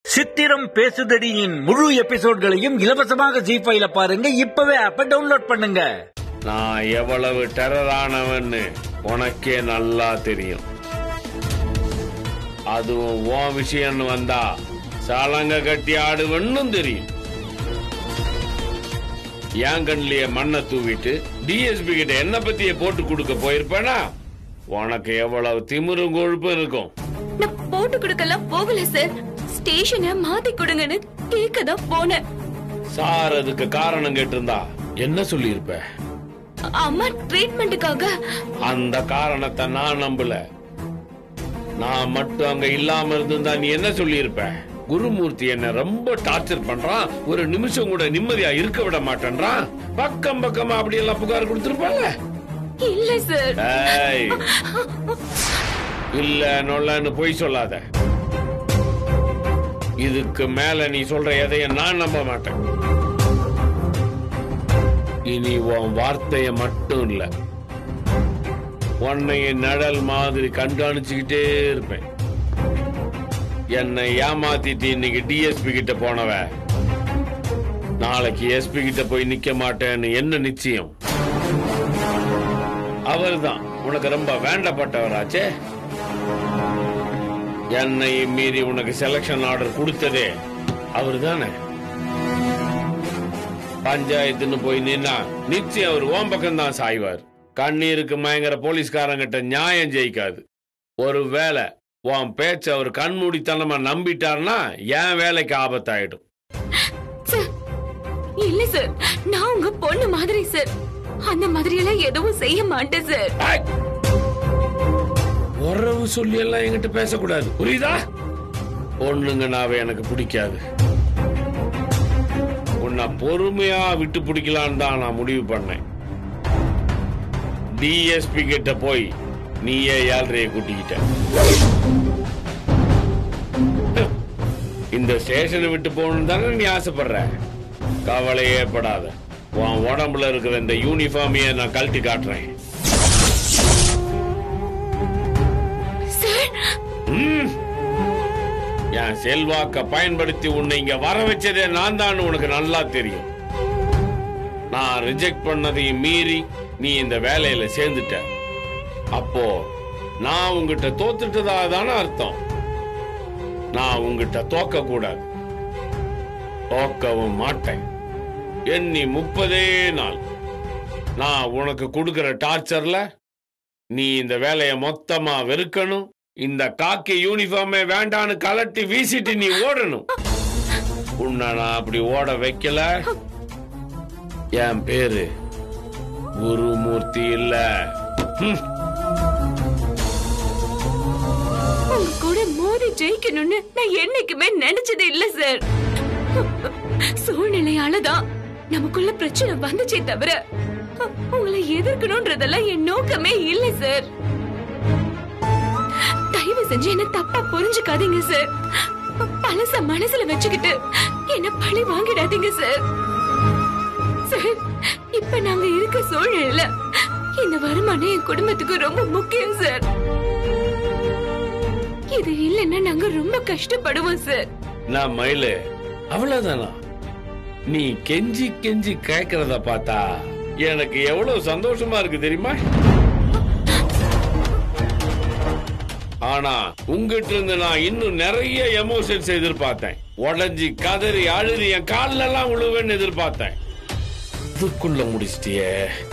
சித்திரம் பேசுதடியின் முழு எபிசோட்களையும் இலவசமாக ஜி ஃபைல பாருங்க இப்பவே ஆப்ப டவுன்லோட் பண்ணுங்க நான் எவ்வளவு டெரரானவன்னு உனக்கே நல்லா தெரியும் அதுவும் உன் விஷயம்னு வந்தா சலங்க கட்டி ஆடுவன்னு தெரியும் என் கண்ணிலேயே மண்ணை தூவிட்டு டிஎஸ்பி கிட்ட என்ன பத்தியே போட்டு கொடுக்க போயிருப்பேனா உனக்கு எவ்வளவு திமிரும் கொழுப்பும் இருக்கும் நான் போட்டு கொடுக்கலாம் போகல சார் ஸ்டேஷனை மாத்தி கொடுங்கன்னு கேட்கதான் போனேன் சார் அதுக்கு காரணம் கேட்டிருந்தா என்ன சொல்லியிருப்ப அம்மா ட்ரீட்மெண்ட்டுக்காக அந்த காரணத்தை நான் நம்பல நான் மட்டும் அங்க இல்லாம இருந்திருந்தா நீ என்ன சொல்லியிருப்ப குருமூர்த்தி என்ன ரொம்ப டார்ச்சர் பண்றான் ஒரு நிமிஷம் கூட நிம்மதியா இருக்க விட மாட்டேன்றான் பக்கம் பக்கமா அப்படி எல்லாம் புகார் கொடுத்திருப்பாங்க இல்ல சார் ஏய், இல்ல நொல்லன்னு பொய் சொல்லாத இதுக்கு மேல நீ சொல்ற எதையும் நான் நம்ப மாட்டேன் இனி உன் வார்த்தைய மட்டும் இல்ல உன்னைய நிழல் மாதிரி கண்காணிச்சுக்கிட்டே இருப்பேன் என்னை ஏமாத்திட்டு இன்னைக்கு டிஎஸ்பி கிட்ட போனவ நாளைக்கு எஸ்பி கிட்ட போய் நிக்க மாட்டேன்னு என்ன நிச்சயம் அவர்தான் உனக்கு ரொம்ப வேண்டப்பட்டவராச்சே என்னை மீறி உனக்கு செலக்ஷன் ஆர்டர் கொடுத்ததே அவர்தானே பஞ்சாயத்துன்னு போய் நின்னா நிச்சயம் அவர் ஓம் பக்கம் தான் சாய்வார் கண்ணீருக்கு மயங்கிற போலீஸ்காரங்கிட்ட நியாயம் ஜெயிக்காது ஒருவேளை உன் பேச்ச அவர் கண்மூடித்தனமா நம்பிட்டார்னா என் வேலைக்கு ஆபத்தாயிடும் சார் இல்ல சார் நான் உங்க பொண்ணு மாதிரி சார் அந்த மாதிரி எல்லாம் எதுவும் செய்ய மாட்டேன் சார் ஏய்! உறவு சொல்லி எல்லாம் என்கிட்ட பேசக்கூடாது புரியுதா பொண்ணுங்கனாவே எனக்கு பிடிக்காது உன்னை பொறுமையா விட்டு பிடிக்கலான்னு தான் நான் முடிவு பண்ணேன் டிஎஸ்பி கிட்ட போய் நீயே ஏழ்றைய கூட்டிக்கிட்ட இந்த ஸ்டேஷனை விட்டு போகணும் தானே நீ ஆசைப்படுற கவலையே படாத உன் உடம்புல இருக்கிற இந்த யூனிஃபார்மையே நான் கழட்டி காட்டுறேன் சார் ம். என் செல்வாக்க பயன்படுத்தி உன்னை இங்க வர வச்சதே நான் தான் உனக்கு நல்லா தெரியும் நான் ரிஜெக்ட் பண்ணதையும் மீறி நீ இந்த வேலையில சேர்ந்துட்ட அப்போ நான் உங்ககிட்ட தோத்துட்டதா தானே அர்த்தம் நான் உங்ககிட்ட தோக்க கூடாது தோக்கவும் மாட்டேன் எண்ணி முப்பதே நாள் நான் உனக்கு கொடுக்கிற டார்ச்சர்ல நீ இந்த வேலையை மொத்தமா வெறுக்கணும் இந்த காக்கி யூனிஃபார்மே வேண்டான்னு கலட்டி வீசிட்டு நீ ஓடணும் உன்னை நான் அப்படி ஓட வைக்கல என் பேரு குருமூர்த்தி இல்ல ஹம். உங்க கூட மோதி ஜெயிக்கணும்னு நான் என்னைக்குமே நினைச்சது இல்ல சார் சூழ்நிலையாலதான் நமக்குள்ள பிரச்சனை வந்துச்சே தவிர உங்களை எதிர்க்கணும்ன்றதெல்லாம் என் நோக்கமே இல்ல சார் தயவு செஞ்சு என்ன தப்பா புரிஞ்சுக்காதீங்க சார் பழச மனசுல வச்சுக்கிட்டு என்ன பழி வாங்கிடாதீங்க சார் சார் இப்ப நாங்க இருக்க சூழ்நிலையில இந்த வருமானம் என் குடும்பத்துக்கு ரொம்ப முக்கியம் சார் இது இல்லைன்னா நாங்க ரொம்ப கஷ்டப்படுவோம் சார் நான் மயிலு அவ்வளவுதானா நீ கெஞ்சி கெஞ்சி கேக்குறத பார்த்தா எனக்கு எவ்வளவு சந்தோஷமா இருக்கு தெரியுமா ஆனா உங்ககிட்ட இருந்து நான் இன்னும் நிறைய எமோஷன்ஸ் எதிர்பார்த்தேன் உடஞ்சி கதறி அழுது என் கால்ல எல்லாம் விழுவேன்னு எதிர்பார்த்தேன் இதுக்குள்ள முடிச்சிட்டியே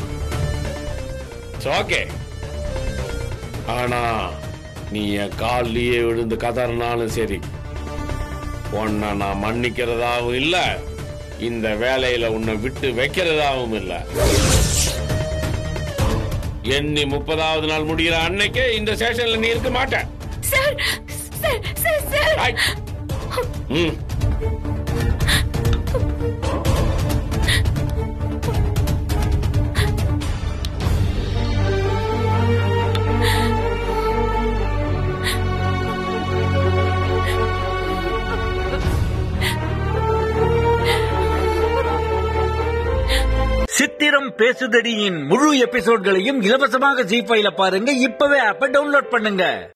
ஓகே ஆனா நீ என் கால்லயே விழுந்து கதறினாலும் சரி உன்னை நான் மன்னிக்கிறதாவும் இல்ல இந்த வேலையில உன்னை விட்டு வைக்கிறதாவும் இல்ல எண்ணி முப்பதாவது நாள் முடிகிற அன்னைக்கே இந்த ஸ்டேஷன்ல நீ இருக்க மாட்ட சார் சார் சார் சார் ஐ. ம். சித்திரம் பேசுதடியின் முழு எபிசோட்களையும் இலவசமாக ஜி ஃபைல பாருங்க இப்பவே ஆப்ப டவுன்லோட் பண்ணுங்க